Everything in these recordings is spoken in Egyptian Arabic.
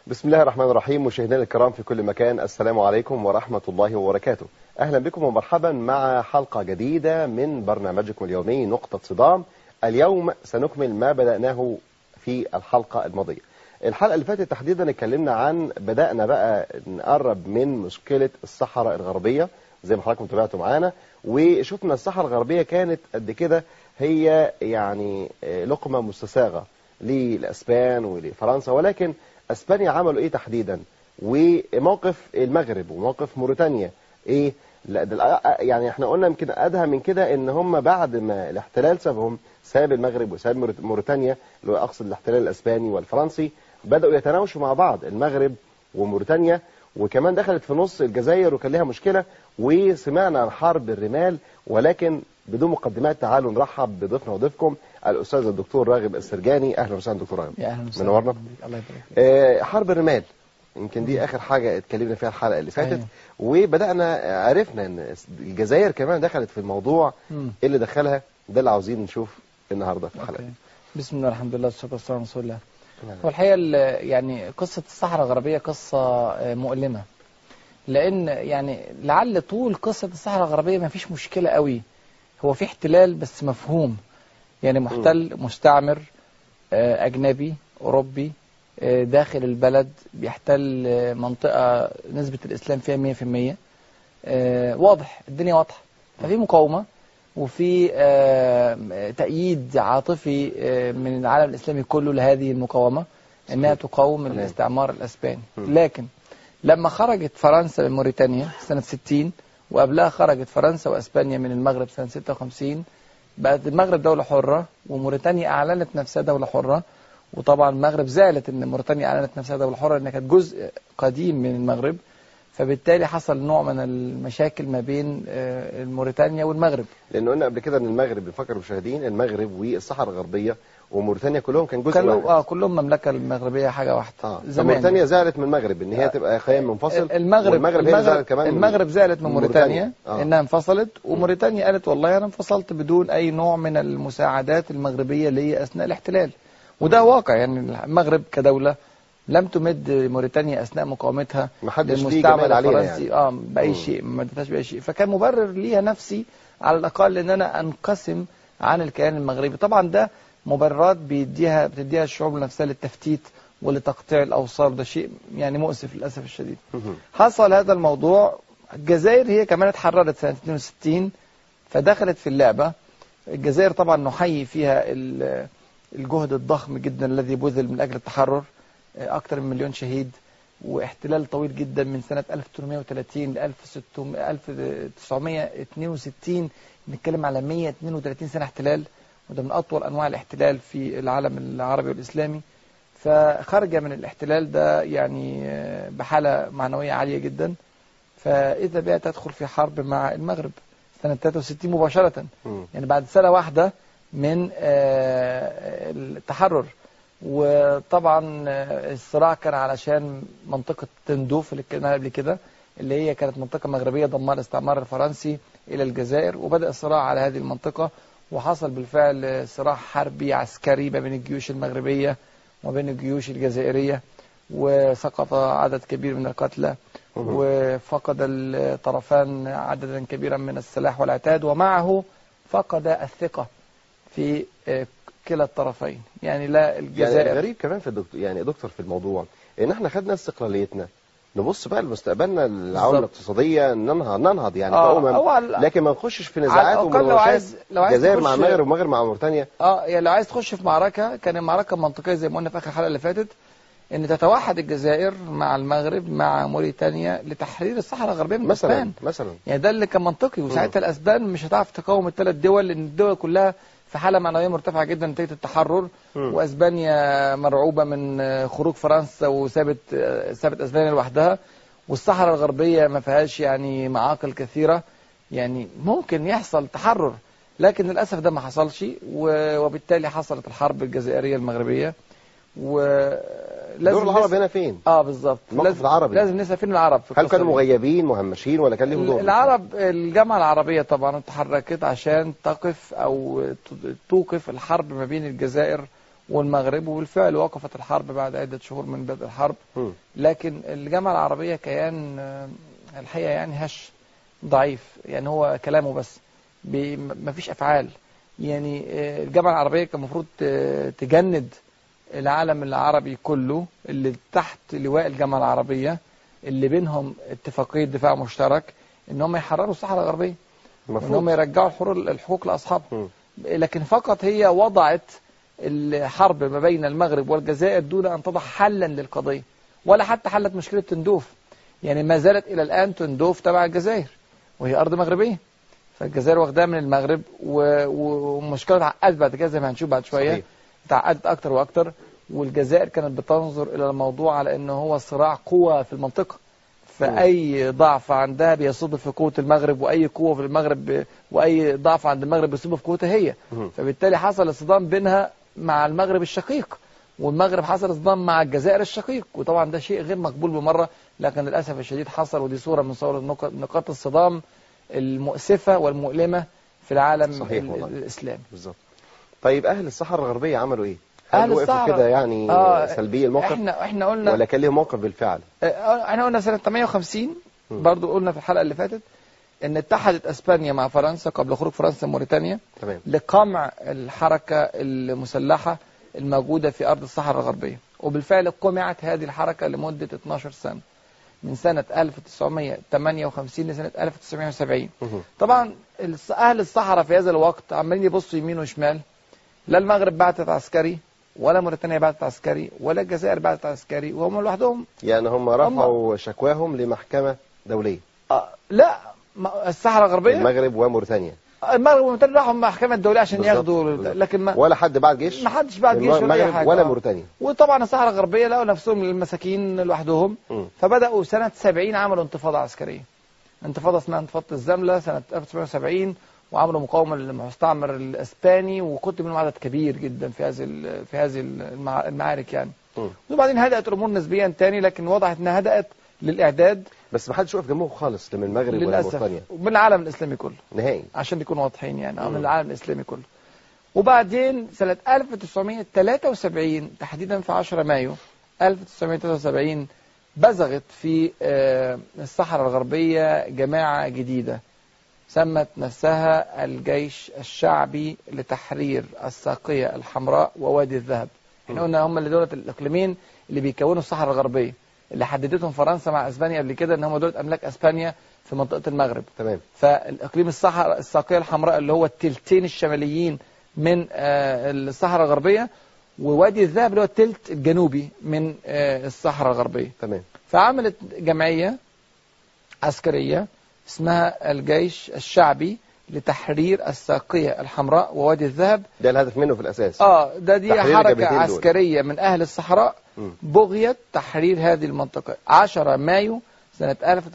بسم الله الرحمن الرحيم مشاهدينا الكرام في كل مكان السلام عليكم ورحمة الله وبركاته أهلا بكم ومرحبا مع حلقة جديدة من برنامجكم اليومي نقطة صدام اليوم سنكمل ما بدأناه في الحلقة الماضية الحلقة اللي فاتت تحديدا اتكلمنا عن بدأنا بقى نقرب من مشكلة الصحراء الغربية زي ما حضراتكم تابعتوا معانا وشفنا الصحراء الغربية كانت قد كده هي يعني لقمة مستساغة للأسبان ولفرنسا ولكن اسبانيا عملوا ايه تحديدا وموقف المغرب وموقف موريتانيا ايه لا ده يعني احنا قلنا يمكن ادهى من كده ان هم بعد ما الاحتلال سابهم ساب المغرب وساب موريتانيا اللي هو اقصد الاحتلال الاسباني والفرنسي بداوا يتناوشوا مع بعض المغرب وموريتانيا وكمان دخلت في نص الجزائر وكان لها مشكله وسمعنا عن حرب الرمال ولكن بدون مقدمات تعالوا نرحب بضيفنا وضيفكم الاستاذ الدكتور راغب السرجاني اهلا وسهلا دكتور راغب يا اهلا وسهلا منورنا الله يبارك فيك آه حرب الرمال يمكن دي اخر حاجه اتكلمنا فيها الحلقه اللي فاتت أيوة. وبدانا عرفنا ان الجزائر كمان دخلت في الموضوع مم. ايه اللي دخلها ده اللي عاوزين نشوف النهارده في الحلقه أوكي. بسم الله الحمد لله والصلاه والسلام على رسول الله نعم. هو الحقيقه ال- يعني قصه الصحراء الغربيه قصه آه، مؤلمه لان يعني لعل طول قصه الصحراء الغربيه ما فيش مشكله قوي هو في احتلال بس مفهوم يعني محتل مستعمر آه، اجنبي اوروبي آه، داخل البلد بيحتل آه، منطقه نسبه الاسلام فيها 100% آه، واضح الدنيا واضحه ففي مقاومه وفي آه، تأييد عاطفي آه، من العالم الإسلامي كله لهذه المقاومة إنها تقاوم تمام. الاستعمار الأسباني م. لكن لما خرجت فرنسا من موريتانيا سنة 60 وقبلها خرجت فرنسا وأسبانيا من المغرب سنة 56 بقت المغرب دولة حرة وموريتانيا أعلنت نفسها دولة حرة وطبعا المغرب زعلت ان موريتانيا اعلنت نفسها دوله حره لانها كانت جزء قديم من المغرب فبالتالي حصل نوع من المشاكل ما بين آه، موريتانيا والمغرب لان قلنا قبل كده ان المغرب بنفكر المشاهدين المغرب والصحراء الغربيه وموريتانيا كلهم كان جزء كانوا واحد اه كلهم مملكه المغربيه حاجه واحده اه زمان موريتانيا زعلت من المغرب ان هي تبقى خيام منفصل المغرب والمغرب هي اللي زعلت كمان من- المغرب زعلت من من موريتانيا آه. انها انفصلت وموريتانيا قالت والله انا انفصلت بدون اي نوع من المساعدات المغربيه لي اثناء الاحتلال وده واقع يعني المغرب كدوله لم تمد موريتانيا اثناء مقاومتها ما حدش ليه للمستعمر جمال عليها الفرنسي يعني اه باي مم. شيء ما ادتهاش باي شيء فكان مبرر ليها نفسي على الاقل ان انا انقسم عن الكيان المغربي طبعا ده مبررات بيديها بتديها الشعوب نفسها للتفتيت ولتقطيع الاوصال ده شيء يعني مؤسف للاسف الشديد مهم. حصل هذا الموضوع الجزائر هي كمان اتحررت سنة 62 فدخلت في اللعبة الجزائر طبعا نحيي فيها ال- الجهد الضخم جدا الذي بذل من أجل التحرر أكثر من مليون شهيد واحتلال طويل جدا من سنة 1830 ل 1962 نتكلم على 132 سنة احتلال وده من أطول أنواع الاحتلال في العالم العربي والإسلامي فخرج من الاحتلال ده يعني آه، بحالة معنوية عالية جدا فإذا بها تدخل في حرب مع المغرب سنة 63 مباشرة مم. يعني بعد سنة واحدة من آه، التحرر وطبعا آه، الصراع كان علشان منطقة تندوف اللي اتكلمنا عليها قبل كده اللي هي كانت منطقة مغربية ضمها الاستعمار الفرنسي إلى الجزائر وبدأ الصراع على هذه المنطقة وحصل بالفعل صراع حربي عسكري ما بين الجيوش المغربية وبين الجيوش الجزائرية وسقط عدد كبير من القتلى مهم. وفقد الطرفان عددا كبيرا من السلاح والعتاد ومعه فقد الثقة في آه، كلا الطرفين يعني لا يعني الجزائر الغريب كمان في الدكتور يعني دكتور في الموضوع ان احنا خدنا استقلاليتنا نبص بقى لمستقبلنا العوامل بالظبط. الاقتصاديه ننهض ننهض يعني آه، كأمم أو على- لكن ما نخشش في على نزاعات الأقل لو ومناوشات عايز لو عايز الجزائر مع تخش- المغرب والمغرب مع موريتانيا اه يعني لو عايز تخش في معركة كان المعركة منطقية زي ما قلنا في آخر الحلقة اللي فاتت ان تتوحد الجزائر مع المغرب مع موريتانيا لتحرير الصحراء الغربية من مثلا الاسبان مثلا يعني ده اللي كان منطقي وساعتها الاسبان مش هتعرف تقاوم الثلاث دول لان الدول كلها في حاله معنويه مرتفعه جدا نتيجه التحرر مم. واسبانيا مرعوبه من آه، خروج فرنسا وسابت آه، سابت اسبانيا لوحدها والصحراء الغربيه ما فيهاش يعني معاقل كثيره يعني ممكن يحصل تحرر لكن للاسف ده ما حصلش و- وبالتالي حصلت الحرب الجزائريه المغربيه ولازم دور العرب هنا فين؟ اه بالظبط الموقف لازم- العربي. لازم نسال فين العرب في هل القصة كانوا دي؟ مغيبين مهمشين ولا كان لهم دور؟ العرب الجامعة العربية طبعا تحركت عشان تقف أو ت- توقف الحرب ما بين الجزائر والمغرب وبالفعل وقفت الحرب بعد عدة شهور من بدء الحرب مم. لكن الجامعة العربية كيان آه، الحقيقة يعني هش ضعيف يعني هو كلامه بس بي- م- مفيش أفعال يعني آه، الجامعة العربية كان المفروض ت- تجند العالم العربي كله اللي تحت لواء الجامعة العربية اللي بينهم اتفاقية دفاع مشترك ان هم يحرروا الصحراء الغربية ان هم المفروض يرجعوا الحرور الحقوق لاصحابها مم. لكن فقط هي وضعت الحرب ما بين المغرب والجزائر دون ان تضع حلا للقضيه ولا حتى حلت مشكله تندوف يعني ما زالت الى الان تندوف تبع الجزائر وهي ارض مغربيه فالجزائر واخداها من المغرب و- و- والمشكله اتعقدت بعد كده زي ما هنشوف بعد شويه صحيح. اتعقدت اكتر واكتر والجزائر كانت بتنظر الى الموضوع على انه هو صراع قوى في المنطقه فاي ضعف عندها بيصب في قوه المغرب واي قوه في المغرب ب... واي ضعف عند المغرب بيصب في قوتها هي مم. فبالتالي حصل اصطدام بينها مع المغرب الشقيق والمغرب حصل اصطدام مع الجزائر الشقيق وطبعا ده شيء غير مقبول بالمره لكن للاسف الشديد حصل ودي صوره من صور النق- نقاط الصدام المؤسفه والمؤلمه في العالم صحيح ال- والله. الاسلامي بالظبط طيب اهل الصحراء الغربيه عملوا ايه؟ أهل هل وقفوا الصحراء- كده يعني آه، سلبي الموقف احنا احنا قلنا ولا كان ليهم موقف بالفعل؟ آه، احنا قلنا سنة 58 مم. برضو قلنا في الحلقة اللي فاتت ان اتحدت اسبانيا مع فرنسا قبل خروج فرنسا من موريتانيا تمام لقمع الحركة المسلحة الموجودة في أرض الصحراء الغربية وبالفعل قمعت هذه الحركة لمدة 12 سنة من سنة 1958 لسنة 1970 مهم. طبعا الص- أهل الصحراء في هذا الوقت عمالين يبصوا يمين وشمال لا المغرب بعتت عسكري ولا موريتانيا بعتت عسكري ولا الجزائر بعتت عسكري وهم لوحدهم يعني هم رفعوا شكواهم لمحكمه دوليه آه لا ما- الصحراء الغربية المغرب وموريتانيا المغرب وموريتانيا راحوا المحكمة الدولية عشان بالظبط، ياخدوا بالظبط. لكن ما ولا حد بعد جيش ما حدش بعد جيش ولا أي المغرب حاجة ولا آه. موريتانيا وطبعا الصحراء الغربية لقوا نفسهم المساكين لوحدهم مم. فبدأوا سنة 70 عملوا انتفاضة عسكرية انتفاضة اسمها انتفاضة الزملة سنة 1970 وعملوا مقاومة للمستعمر الاسباني وقتل منهم عدد كبير جدا في هذه ال- في هذه المع- المعارك يعني مم. وبعدين هدأت الامور نسبيا تاني لكن وضحت انها هدأت للاعداد بس ما حدش وقف جنبهم خالص لا من المغرب ولا للاسف موريتانيا من العالم الاسلامي كله نهائي عشان نكون واضحين يعني أو من مم. العالم الإسلامي كله وبعدين سنة 1973 تحديدا في 10 مايو 1973 بزغت في آه، الصحراء الغربية جماعة جديدة سمت نفسها الجيش الشعبي لتحرير الساقية الحمراء ووادي الذهب احنا قلنا هم اللي دولة الإقليمين اللي بيكونوا الصحراء الغربية اللي حددتهم فرنسا مع اسبانيا قبل كده ان هم دولة املاك اسبانيا في منطقة المغرب تمام فالاقليم الصحراء الساقيه الحمراء اللي هو التلتين الشماليين من آه، الصحراء الغربيه ووادي الذهب اللي هو التلت الجنوبي من آه، الصحراء الغربيه تمام فعملت جمعيه عسكريه اسمها الجيش الشعبي لتحرير الساقيه الحمراء ووادي الذهب ده الهدف منه في الاساس اه ده دي تحرير حركه الجبهتين دول. عسكريه من اهل الصحراء مم. بغيت تحرير هذه المنطقة 10 مايو سنة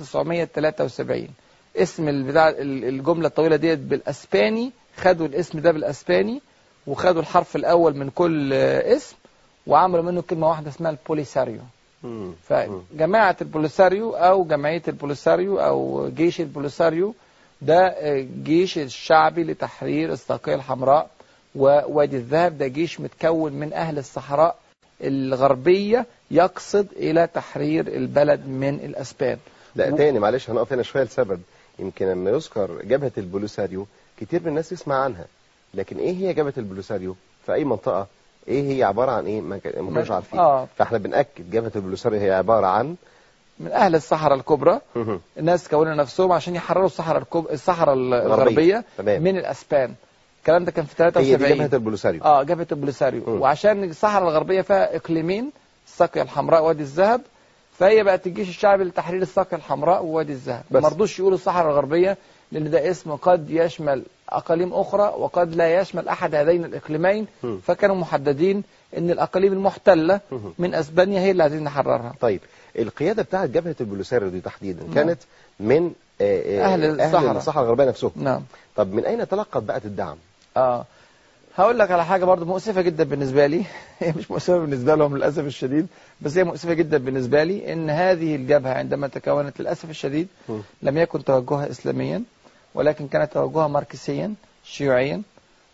1973 اسم البتاع الجملة الطويلة ديت بالاسباني خدوا الاسم ده بالاسباني وخدوا الحرف الاول من كل آه، اسم وعملوا منه كلمة واحدة اسمها البوليساريو مم. مم. فجماعة البوليساريو او جمعية البوليساريو او جيش البوليساريو ده آه، جيش الشعبي لتحرير الساقية الحمراء ووادي الذهب ده جيش متكون من اهل الصحراء الغربية يقصد إلى تحرير البلد من الأسبان لا و- تاني معلش هنقف هنا شويه لسبب يمكن لما يذكر جبهه البوليساريو كتير من الناس يسمع عنها لكن ايه هي جبهه البوليساريو في اي منطقه ايه هي عباره عن ايه ما كا- ما كانوش عارفين آه. فاحنا بناكد جبهه البوليساريو هي عباره عن من أهل الصحراء الكبرى الناس كونوا نفسهم عشان يحرروا الصحراء الكب... الصحراء الغربية تمام. من الأسبان الكلام ده كان في هي دي 73 جبهه البوليساريو اه جبهة البوليساريو مم. وعشان الصحراء الغربية فيها إقليمين الساقية الحمراء ووادي الذهب فهي بقت الجيش الشعبي لتحرير الساقية الحمراء ووادي الذهب بس. ما رضوش يقولوا الصحراء الغربية لأن ده اسم قد يشمل أقاليم أخرى وقد لا يشمل أحد هذين الإقليمين مم. فكانوا محددين أن الأقاليم المحتلة مم. من أسبانيا هي اللي عايزين نحررها طيب القياده بتاعت جبهه البوليساريو دي تحديدا نعم. كانت من آه، آه، أهل الصحراء. الصحراء الغربيه نفسهم نعم طب من اين تلقت بقى الدعم اه هقول لك على حاجه برضو مؤسفه جدا بالنسبه لي هي مش مؤسفه بالنسبه لهم للاسف الشديد بس هي مؤسفه جدا بالنسبه لي ان هذه الجبهه عندما تكونت للاسف الشديد مم. لم يكن توجهها اسلاميا ولكن كان توجهها ماركسيا شيوعيا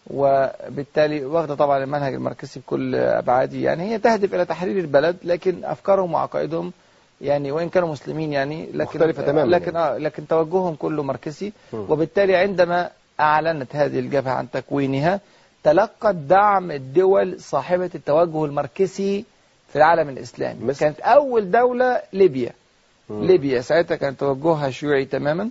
وبالتالي واخده طبعا المنهج الماركسي بكل ابعاده يعني هي تهدف الى تحرير البلد لكن افكارهم وعقائدهم يعني وان كانوا مسلمين يعني لكن مختلفة تماماً لكن اه لكن توجههم كله ماركسي مم. وبالتالي عندما اعلنت هذه الجبهه عن تكوينها تلقت دعم الدول صاحبه التوجه الماركسي في العالم الاسلامي مثل؟ كانت اول دوله ليبيا مم. ليبيا ساعتها كان توجهها شيوعي تماما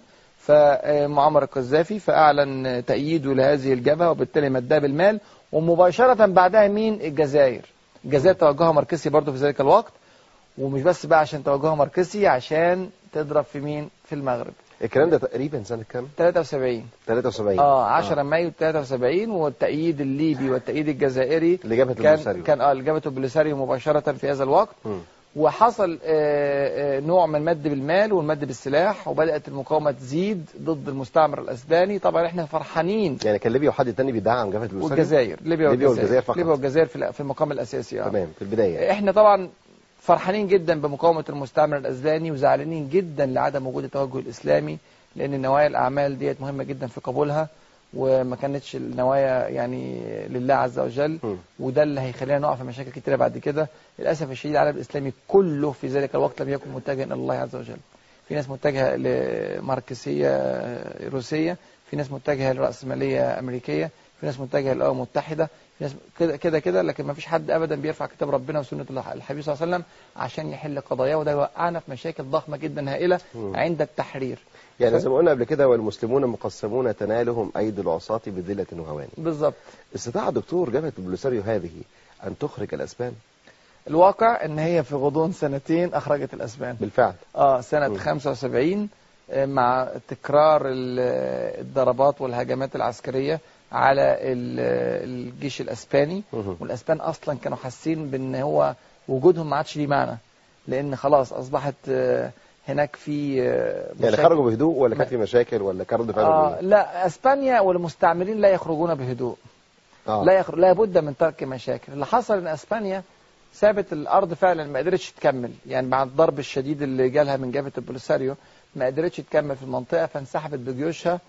فمعمر القذافي فأعلن تأييده لهذه الجبهة وبالتالي مدها بالمال ومباشرة بعدها مين الجزائر الجزائر توجهها ماركسي برضه في ذلك الوقت ومش بس بقى عشان توجهها ماركسي عشان تضرب في مين في المغرب الكلام ده تقريبا سنة كام؟ 73 73 اه 10 مايو 73 والتأييد الليبي والتأييد الجزائري لجبهة كان البوليساريو كان اه لجبهة البوليساريو مباشرة في هذا الوقت مم. وحصل آه، آه، نوع من المد بالمال والمد بالسلاح وبدأت المقاومة تزيد ضد المستعمر الأسباني طبعا احنا فرحانين يعني كان ليبيا وحد تاني بيدعم جبهة البوليساريو والجزائر ليبيا ليبيا والجزائر والجزائر فقط. ليبيا والجزائر في ال- في المقام الأساسي اه تمام في البداية احنا طبعا فرحانين جدا بمقاومة المستعمر الأسباني وزعلانين جدا لعدم وجود التوجه الإسلامي لأن نوايا الأعمال ديت مهمة جدا في قبولها وما كانتش النوايا يعني لله عز وجل مم. وده اللي هيخلينا نقع في مشاكل كتيرة بعد كده للأسف الشديد العالم الإسلامي كله في ذلك الوقت لم يكن متجها إلى الله عز وجل في ناس متجهة لماركسية روسية في ناس متجهة لرأسمالية أمريكية في ناس متجهة للأمم المتحدة في ناس كده كده كده لكن ما فيش حد أبدا بيرفع كتاب ربنا وسنة الله- الحبيب صلى الله عليه وسلم عشان يحل قضاياه وده يوقعنا في مشاكل ضخمة جدا هائلة مم. عند التحرير يعني زي ما قلنا قبل كده والمسلمون مقسمون تنالهم أيدي العصاة بذلة وهوان بالظبط استطاع دكتور جبهة البوليساريو هذه أن تخرج الأسبان الواقع ان هي في غضون سنتين اخرجت الاسبان بالفعل اه سنة مم. 75 آه، مع تكرار ال- الضربات والهجمات العسكرية على ال- الجيش الاسباني مهم. والاسبان اصلا كانوا حاسين بان هو وجودهم ما عادش ليه معنى لان خلاص اصبحت آه، هناك في آه، يعني مشاكل- خرجوا بهدوء ولا ما- كان في مشاكل ولا كان رد آه فعلهم لا اسبانيا والمستعمرين لا يخرجون بهدوء إيه؟ آه. لا يخرج لا بد من ترك مشاكل اللي حصل ان اسبانيا سابت الارض فعلا ما قدرتش تكمل يعني بعد الضرب الشديد اللي جالها من جبهه البوليساريو ما قدرتش تكمل في المنطقه فانسحبت بجيوشها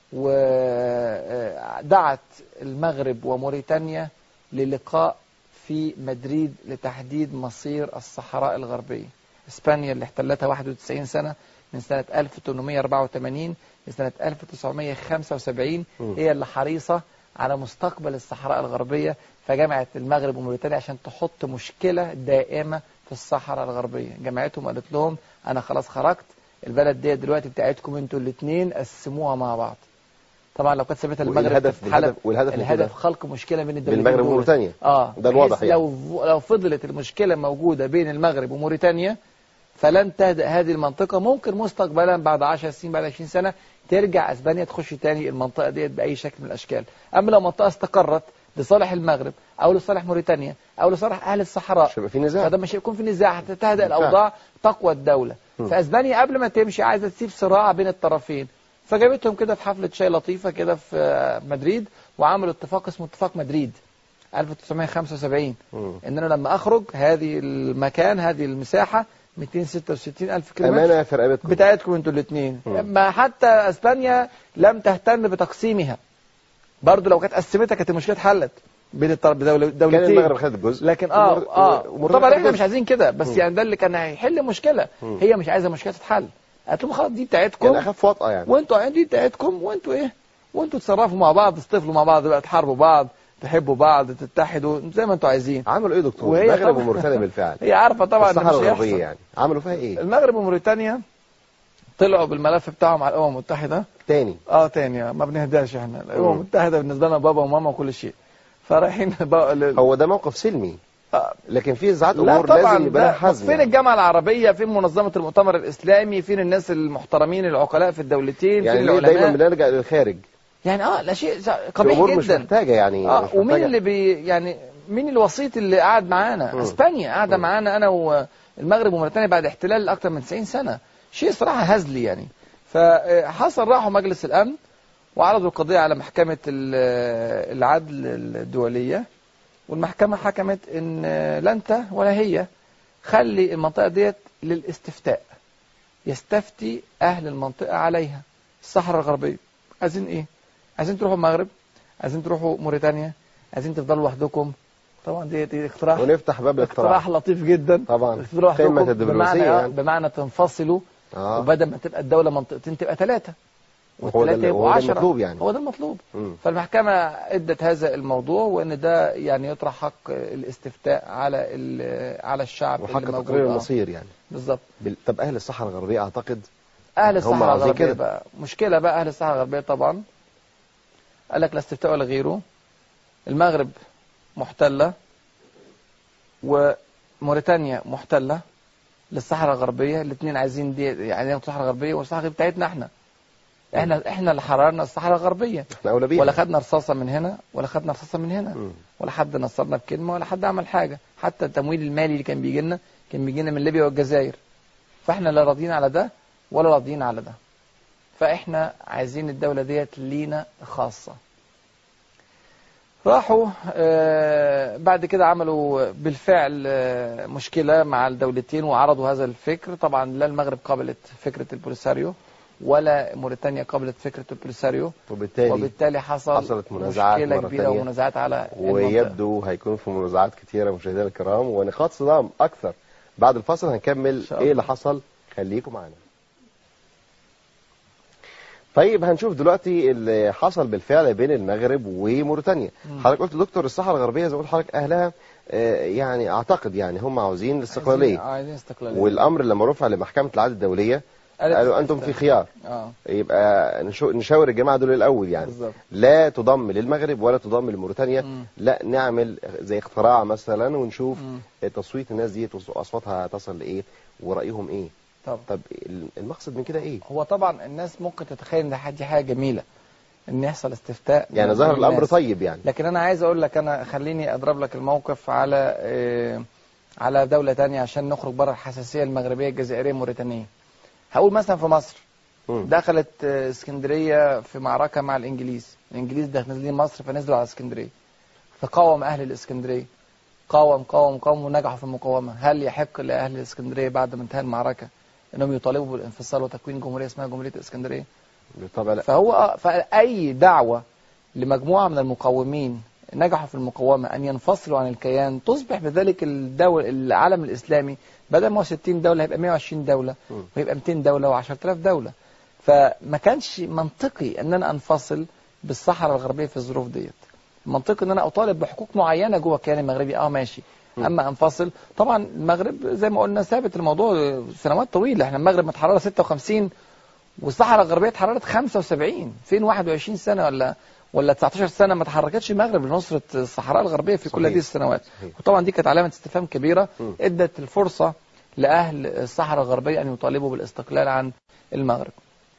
ودعت المغرب وموريتانيا للقاء في مدريد لتحديد مصير الصحراء الغربيه اسبانيا اللي احتلتها 91 سنه من سنه 1884 لسنه 1975 مم. هي اللي حريصه على مستقبل الصحراء الغربية فجمعت المغرب وموريتانيا عشان تحط مشكلة دائمة في الصحراء الغربية جمعتهم وقالت لهم أنا خلاص خرجت البلد دي دلوقتي بتاعتكم انتوا الاثنين قسموها مع بعض طبعا لو كانت سابتها المغرب والهدف- في حالة والهدف- والهدف من كده؟ الهدف خلق مشكلة بين الدولتين بالمغرب دول. وموريتانيا اه ده الواضح بحيث يعني. لو لو فضلت المشكلة موجودة بين المغرب وموريتانيا فلن تهدأ هذه المنطقة ممكن مستقبلا بعد 10 سنين بعد 20 سنة ترجع اسبانيا تخش تاني المنطقة ديت بأي شكل من الأشكال أما لو منطقة استقرت لصالح المغرب أو لصالح موريتانيا أو لصالح أهل الصحراء مش هيبقى في نزاع فده مش هيكون في نزاع حتى تهدأ بالفعل. الأوضاع تقوى الدولة م. فأسبانيا قبل ما تمشي عايزة تسيب صراع بين الطرفين فجابتهم كده في حفلة شاي لطيفة كده في آه، مدريد وعملوا اتفاق اسمه اتفاق مدريد 1975 مم. ان انا لما اخرج هذه المكان هذه المساحه 266 الف كيلومتر أمانة في رقبتكم بتاعتكم انتوا الاثنين مم. ما حتى اسبانيا لم تهتم بتقسيمها برضو لو كانت قسمتها كانت المشكله اتحلت بين الطرف دولة كان دولتين المغرب خدت جزء لكن اه ومور- اه وموريتانيا طبعا خدت احنا جزء. مش عايزين كده بس مم. يعني ده اللي كان هيحل مشكله مم. هي مش عايزه مشكله تتحل قالت لهم خلاص دي بتاعتكم يعني أخف وطأة يعني وانتوا دي بتاعتكم وانتوا ايه وانتوا تصرفوا مع بعض تصطفلوا مع بعض بقى تحاربوا بعض تحبوا بعض تتحدوا زي ما انتوا عايزين عملوا إيه دكتور وهي المغرب طبعا- وموريتانيا بالفعل هي عارفه طبعا ان الصحراء مش الغربية هيحصل يعني عملوا فيها إيه المغرب وموريتانيا طلعوا بالملف بتاعهم على الامم المتحده تاني اه تاني ما بنهداش احنا الامم المتحده بالنسبه لنا بابا وماما وكل شيء فرايحين بقى لل... هو ده موقف سلمي آه، لكن في ساعات لا امور طبعا لازم يبقى لها ده- حزم فين يعني. الجامعه العربيه فين منظمه المؤتمر الاسلامي فين الناس المحترمين العقلاء في الدولتين يعني فين ليه دايما العلماء بنلجأ للخارج يعني اه لا شيء في قبيح امور مش جدا محتاجه يعني اه مش ومين محتاجة- اللي بي يعني مين الوسيط اللي قاعد معانا مم. اسبانيا قاعده مم. معانا انا والمغرب وموريتانيا بعد احتلال اكثر من 90 سنه شيء صراحه هزلي يعني فحصل راحوا مجلس الامن وعرضوا القضيه على محكمه ال- العدل الدوليه والمحكمه حكمت ان لا انت ولا هي خلي المنطقه ديت للاستفتاء يستفتي اهل المنطقه عليها الصحراء الغربيه عايزين ايه عايزين تروحوا المغرب عايزين تروحوا موريتانيا عايزين تفضلوا لوحدكم طبعا دي دي اقتراح ونفتح باب اقتراح الاقتراح لطيف جدا طبعا تفضلوا قمة لوحدكم الدبلوماسية بمعنى يعني. بمعنى تنفصلوا اه وبدل ما تبقى الدولة منطقتين تبقى ثلاثة وهو ده والثلاثة اللي- يبقوا وهو ده عشرة المطلوب يعني. هو ده المطلوب مم. فالمحكمة ادت هذا الموضوع وان ده يعني يطرح حق الاستفتاء على ال- على الشعب وحق اللي موجود تقرير آه، المصير يعني بالظبط بال- طب اهل الصحراء الغربيه اعتقد اهل هم الصحراء عاوزين الغربية كده. بقى مشكلة بقى اهل الصحراء الغربية طبعا قال لك لا استفتاء ولا غيره المغرب محتلة وموريتانيا محتلة للصحراء الغربية الاثنين عايزين دي يعني ياخدوا الصحراء الغربية والصحراء الغربية بتاعتنا احنا احنا احنا اللي حررنا الصحراء الغربية احنا اولى بيها ولا خدنا رصاصة من هنا ولا خدنا رصاصة من هنا مم. ولا حد نصرنا بكلمة ولا حد عمل حاجة حتى التمويل المالي اللي كان بيجي لنا كان بيجي لنا من ليبيا والجزائر فاحنا لا راضيين على ده ولا راضيين على ده فاحنا عايزين الدولة ديت لينا خاصة راحوا آه، بعد كده عملوا بالفعل آه، مشكلة مع الدولتين وعرضوا هذا الفكر طبعا لا المغرب قبلت فكرة البوليساريو ولا موريتانيا قبلت فكرة البوليساريو وبالتالي وبالتالي حصل حصلت منازعات مشكلة مرة كبيرة تانية. ومنازعات على المنطقة. ويبدو هيكون في منازعات كتيره مشاهدينا الكرام ونقاط صدام اكثر بعد الفاصل هنكمل شاء ايه الله. اللي حصل خليكم معانا طيب هنشوف دلوقتي اللي حصل بالفعل بين المغرب وموريتانيا مم. حضرتك قلت دكتور الصحراء الغربيه زي ما قلت حضرتك اهلها آه، يعني اعتقد يعني هم عاوزين الاستقلاليه عايزين, عايزين استقلالية والامر لما رفع لمحكمه العدل الدوليه قالت قالوا انتم في خيار اه يبقى نشو- نشاور الجماعه دول الاول يعني بالظبط لا تضم للمغرب ولا تضم لموريتانيا مم. لا نعمل زي اختراع مثلا ونشوف مم. تصويت الناس دي اصواتها تصل لايه ورايهم ايه طب طب المقصد من كده ايه هو طبعا الناس ممكن تتخيل ان دي حاجة جميلة ان يحصل استفتاء يعني من ظهر الامر الناس. طيب يعني لكن انا عايز اقول لك انا خليني اضرب لك الموقف على آه، على دولة تانية عشان نخرج بره الحساسية المغربية الجزائرية الموريتانية هقول مثلا في مصر مم. دخلت آه، اسكندرية في معركة مع الانجليز الانجليز ده نازلين مصر فنزلوا على اسكندرية فقاوم اهل الاسكندرية قاوم قاوم قاوم ونجحوا في المقاومة هل يحق لاهل الاسكندرية بعد ما انتهى المعركة انهم يطالبوا بالانفصال وتكوين جمهورية اسمها جمهورية الاسكندرية بالطبع لا فهو فأي دعوة لمجموعة من المقاومين نجحوا في المقاومة أن ينفصلوا عن الكيان تصبح بذلك الدول العالم الإسلامي بدل ما هو 60 دولة هيبقى 120 دولة م. ويبقى 200 دولة و10000 دولة فما كانش منطقي أن أنا أنفصل بالصحراء الغربية في الظروف ديت منطقي أن أنا أطالب بحقوق معينة جوه الكيان المغربي أه ماشي م. أما أنفصل طبعا المغرب زي ما قلنا ثابت الموضوع سنوات طويلة احنا المغرب متحررة 56 والصحراء الغربية اتحررت 75 فين 21 سنة ولا ولا 19 سنة ما تحركتش المغرب لنصرة الصحراء الغربية في كل صحيح. هذه السنوات صحيح. وطبعا دي كانت علامة استفهام كبيرة م. ادت الفرصة لأهل الصحراء الغربية أن يطالبوا بالاستقلال عن المغرب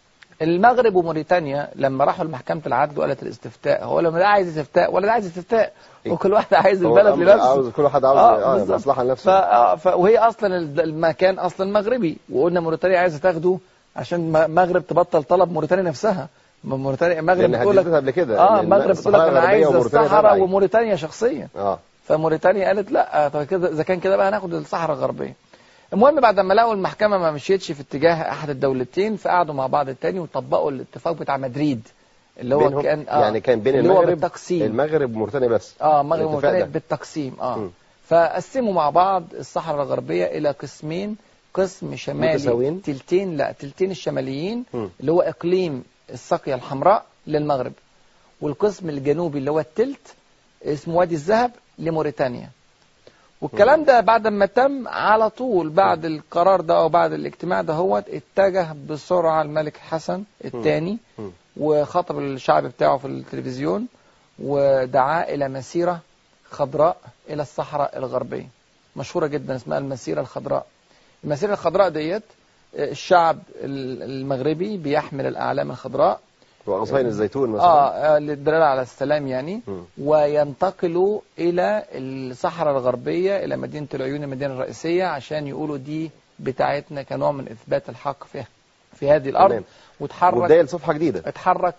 المغرب وموريتانيا لما راحوا لمحكمة العدل وقالت الاستفتاء هو لما ده عايز استفتاء ولا ده عايز استفتاء إيه؟ وكل واحد عايز هو البلد الأمر لنفسه عاوز كل واحد عاوز آه، اه بالظبط. مصلحه ف... لنفسه آه، ف... وهي اصلا الد- المكان اصلا مغربي وقلنا موريتانيا عايزه تاخده عشان م- مغرب تبطل طلب موريتانيا نفسها ما موريتانيا مغرب لان بتقول لك حددتها قبل كده اه إن مغرب بتقول لك الصحراء انا الغربية عايز وموريتانيا الصحراء تبعي. وموريتانيا شخصيا اه فموريتانيا قالت لا طب كده اذا كان كده بقى هناخد الصحراء الغربيه المهم بعد ما لقوا المحكمه ما مشيتش في اتجاه احد الدولتين فقعدوا مع بعض التاني وطبقوا الاتفاق بتاع مدريد اللي هو بينهم كان آه يعني كان بين اللي هو المغرب بالتقسيم المغرب وموريتانيا بس اه المغرب الاتفاق وموريتانيا ده. بالتقسيم اه م. فقسموا مع بعض الصحراء الغربية إلى قسمين قسم شمالي متساويين؟ تلتين لا تلتين الشماليين م. اللي هو إقليم الساقية الحمراء للمغرب والقسم الجنوبي اللي هو التلت اسمه وادي الذهب لموريتانيا والكلام ده بعد ما تم على طول بعد القرار ده أو بعد الاجتماع ده هو اتجه بسرعة الملك حسن الثاني م. وخاطب الشعب بتاعه في التلفزيون ودعاه إلى مسيرة خضراء إلى الصحراء الغربية مشهورة جدا اسمها المسيرة الخضراء المسيرة الخضراء ديت آه، الشعب ال- المغربي بيحمل الأعلام الخضراء وغصين الزيتون مثلا آه آه، للدلالة على السلام يعني م. وينتقلوا إلى الصحراء الغربية إلى مدينة العيون المدينة الرئيسية عشان يقولوا دي بتاعتنا كنوع من إثبات الحق في في هذه الأرض تمام. وتحرك وبدايه لصفحه جديده اتحرك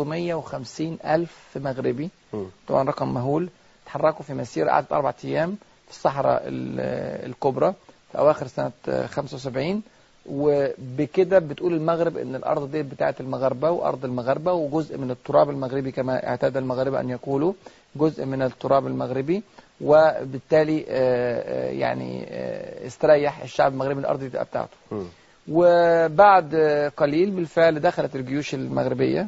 350 ألف مغربي م. طبعا رقم مهول اتحركوا في مسيرة قعدت أربع أيام في الصحراء ال- الكبرى في أواخر سنة 75 وبكده بتقول المغرب ان الارض دي بتاعت المغاربه وارض المغاربه وجزء من التراب المغربي كما اعتاد المغاربه ان يقولوا جزء من التراب المغربي وبالتالي آه، آه، يعني آه، استريح الشعب المغربي من الارض دي تبقى بتاعته مم. وبعد قليل بالفعل دخلت الجيوش المغربيه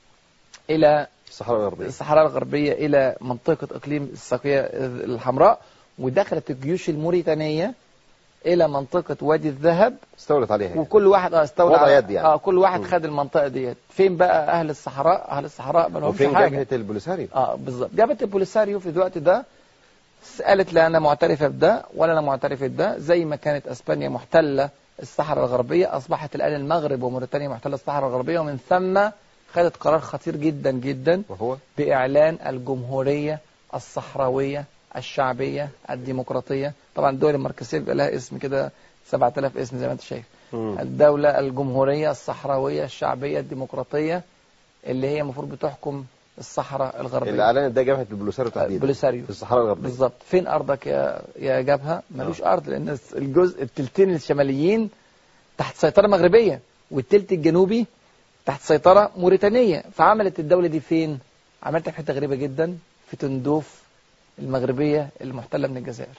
الى الصحراء الغربية الصحراء الغربية إلى منطقة إقليم الساقية الحمراء ودخلت الجيوش الموريتانية إلى منطقة وادي الذهب استولت عليها يعني. وكل واحد اه استولى وضع على- يد يعني. اه كل واحد مم. خد المنطقة ديت فين بقى أهل الصحراء أهل الصحراء ما لهمش وفين حاجة جبهة البوليساريو اه بالظبط جابت البوليساريو في الوقت ده قالت لا انا معترفه بده ولا انا معترفه بده زي ما كانت اسبانيا محتله الصحراء الغربيه اصبحت الان المغرب وموريتانيا محتله الصحراء الغربيه ومن ثم خدت قرار خطير جدا جدا وهو باعلان الجمهوريه الصحراويه الشعبيه الديمقراطيه طبعا الدول المركزيه بيبقى لها اسم كده 7000 اسم زي ما انت شايف مم. الدوله الجمهوريه الصحراويه الشعبيه الديمقراطيه اللي هي المفروض بتحكم الصحراء الغربيه اللي اعلنت ده جبهة البوليساريو تحديدا بوليساريو في الصحراء الغربية بالظبط فين ارضك يا يا جبهه ملوش ارض لان الجزء التلتين الشماليين تحت سيطره مغربيه والتلت الجنوبي تحت سيطره موريتانيه فعملت الدوله دي فين عملتها في حته غريبه جدا في تندوف المغربيه المحتله من الجزائر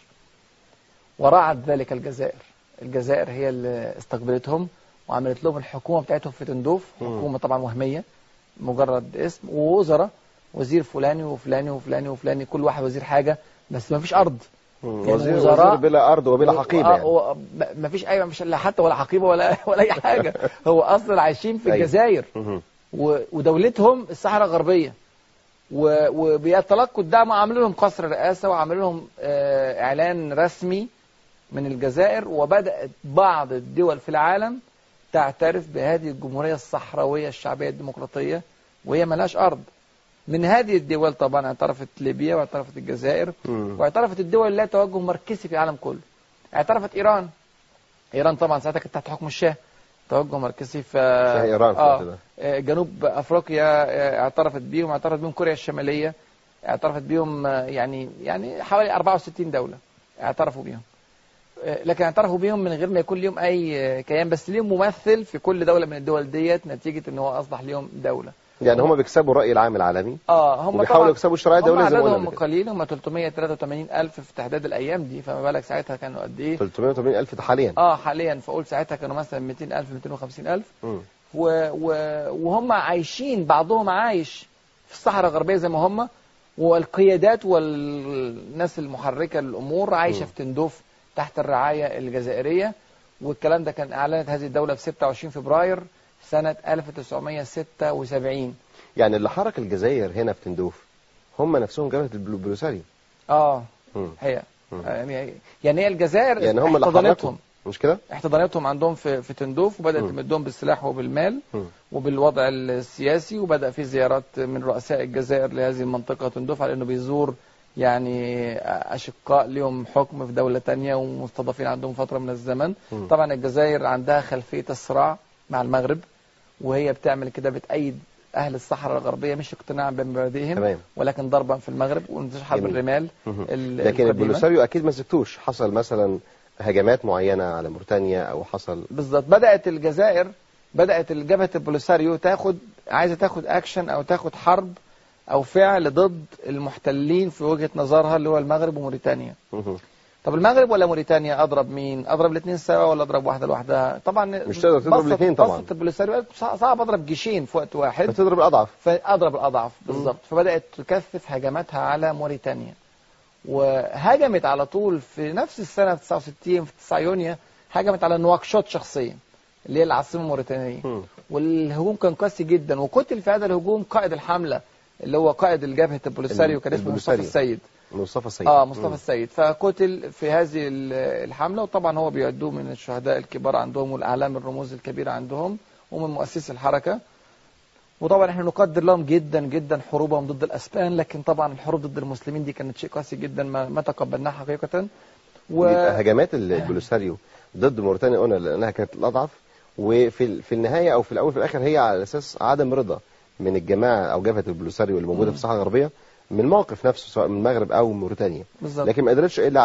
ورعت ذلك الجزائر الجزائر هي اللي استقبلتهم وعملت لهم الحكومه بتاعتهم في تندوف مم. حكومه طبعا وهميه مجرد اسم ووزراء وزير فلاني وفلاني وفلاني وفلاني كل واحد وزير حاجه بس ما فيش ارض مم. يعني وزير, وزراء- وزير بلا أرض وبلا حقيبة يعني. ما فيش اي مش لا حتى ولا حقيبه ولا ولا اي حاجه هو اصلا عايشين في أيوة. الجزائر مم. و- ودولتهم الصحراء الغربيه و- وبيتلقوا الدعم وعملوا لهم قصر رئاسه وعملوا لهم آه، اعلان رسمي من الجزائر وبدات بعض الدول في العالم تعترف بهذه الجمهوريه الصحراويه الشعبيه الديمقراطيه وهي ملهاش ارض من هذه الدول طبعا اعترفت ليبيا واعترفت الجزائر مم. واعترفت الدول اللي لها توجه مركزي في العالم كله اعترفت ايران ايران طبعا ساعتها كانت تحت حكم الشاه توجه مركزي في شاه إيران في الوقت ده. آه، جنوب افريقيا آه، اعترفت بيهم اعترفت بيهم كوريا الشماليه اعترفت بيهم آه، يعني يعني حوالي 64 دوله اعترفوا بيهم آه، لكن اعترفوا بيهم من غير ما يكون ليهم اي آه، كيان بس ليهم ممثل في كل دوله من الدول ديت نتيجه ان هو اصبح ليهم دوله يعني هم بيكسبوا الرأي العام العالمي اه هم وبيحاولوا طبعا يكسبوا الشرعية هم الدولية زي ما قلنا عددهم قبل كده. قليل هم 383 ألف في تحديد الأيام دي فما بالك ساعتها كانوا قد إيه 380 ألف ده حاليا اه حاليا فقول ساعتها كانوا مثلا 200 ألف 250 ألف مم. و... و... وهم عايشين بعضهم عايش في الصحراء الغربية زي ما هم والقيادات والناس المحركة للأمور عايشة مم. في تندوف تحت الرعاية الجزائرية والكلام ده كان أعلنت هذه الدولة في 26 فبراير سنة 1976 يعني اللي حرك الجزائر هنا في تندوف هم نفسهم جبهة البوليساريو اه مم. هي مم. يعني يعني هي الجزائر يعني هم اللي احتضنتهم حركهم مش كده؟ احتضنتهم عندهم في في تندوف وبدات مم. تمدهم بالسلاح وبالمال مم. وبالوضع السياسي وبدا في زيارات من رؤساء الجزائر لهذه المنطقه تندوف على انه بيزور يعني اشقاء لهم حكم في دوله تانية ومستضافين عندهم فتره من الزمن مم. طبعا الجزائر عندها خلفيه الصراع مع المغرب وهي بتعمل كده بتأيد اهل الصحراء الغربيه مش اقتناعا بمبادئهم تمام ضربا ضربا في المغرب وانتشار حرب جميل. الرمال مم. ال- لكن القديمة. البوليساريو أكيد ما سكتوش حصل مثلا هجمات معينة على موريتانيا أو حصل بالظبط بدأت الجزائر بدأت جبهة البوليساريو تاخد عايزة تاخد أكشن أو تاخد حرب أو فعل ضد المحتلين في وجهة نظرها اللي هو المغرب وموريتانيا مم. طب المغرب ولا موريتانيا أضرب مين أضرب الاثنين سوا ولا أضرب واحدة لوحدها طبعا مش تقدر تضرب بسط- الاتنين طبعا. بسط البوليساريو قالت صع- صعب أضرب جيشين في وقت واحد فتضرب الأضعف فأضرب الأضعف بالظبط فبدأت تكثف هجماتها على موريتانيا وهجمت على طول في نفس السنة 69 في 9 يونيو هجمت على نواكشوط شخصيا اللي هي العاصمة الموريتانية مم. والهجوم كان قاسي جدا وقتل في هذا الهجوم قائد الحملة اللي هو قائد الجبهة البوليساريو كان اسمه مصطفى البوليساريو. السيد مصطفى السيد اه مصطفى مم. السيد فقتل في هذه ال- الحملة وطبعا هو بيعدوه من الشهداء الكبار عندهم والأعلام الرموز الكبيرة عندهم ومن مؤسسي الحركة وطبعا احنا نقدر لهم جدا جدا حروبهم ضد الاسبان لكن طبعا الحروب ضد المسلمين دي كانت شيء قاسي جدا ما, ما تقبلناه حقيقه و... يبقى هجمات ال- البوليساريو ضد موريتانيا قلنا لأنها كانت الأضعف وفي ال- في النهاية أو في الأول في الآخر هي على أساس عدم رضا من الجماعة أو جبهة البوليساريو اللي موجودة مم. في الصحراء الغربية من الموقف نفسه سواء من المغرب أو موريتانيا بالظبط لكن ما قدرتش إلا على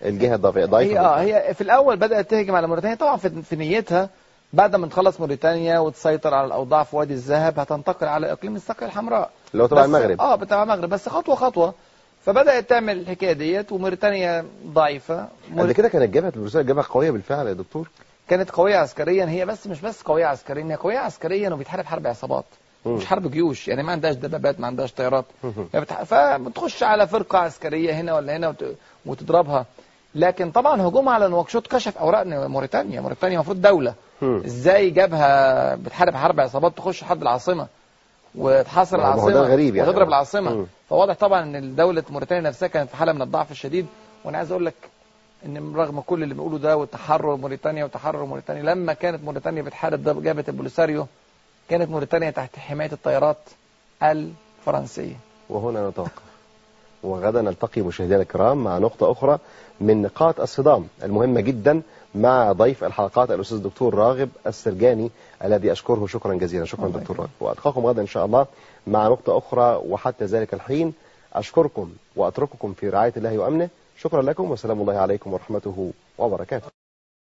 الجهه الضعيفه هي اه هي في الاول بدات تهجم على موريتانيا طبعا في, في نيتها بعد ما تخلص موريتانيا وتسيطر على الاوضاع في وادي الذهب هتنتقل على اقليم الصقر الحمراء اللي هو تبع بس- المغرب اه بتاع المغرب بس خطوه خطوه فبدات تعمل الحكايه ديت وموريتانيا ضعيفه قبل كده كانت جبهه البوليسيه جبهه قويه بالفعل يا دكتور كانت قويه عسكريا هي بس مش بس قويه عسكريا هي قويه عسكريا وبتحارب حرب عصابات مم. مش حرب جيوش يعني ما عندهاش دبابات ما عندهاش طيارات مم. هي بتح... فبتخش على فرقه عسكريه هنا ولا هنا وت... وتضربها لكن طبعا هجومها على نواكشوط كشف اوراق موريتانيا موريتانيا المفروض دوله مم. ازاي جابها بتحارب حرب عصابات تخش حد العاصمه وتحاصر ما هو العاصمه ده غريب يعني. وتضرب العاصمه مم. فواضح طبعا ان دوله موريتانيا نفسها كانت في حاله من الضعف الشديد وانا عايز اقول لك ان رغم كل اللي بيقولوا ده وتحرر موريتانيا وتحرر موريتانيا لما كانت موريتانيا بتحارب ده جبهه البوليساريو كانت موريتانيا تحت حمايه الطيارات الفرنسيه وهنا نتوقف وغدا نلتقي مشاهدينا الكرام مع نقطة أخرى من نقاط الصدام المهمة جدا مع ضيف الحلقات الأستاذ الدكتور راغب السرجاني الذي أشكره شكرا جزيلا شكرا الله دكتور راغب وألقاكم غدا إن شاء الله مع نقطة أخرى وحتى ذلك الحين أشكركم وأترككم في رعاية الله وأمنه شكرا لكم وسلام الله عليكم ورحمته وبركاته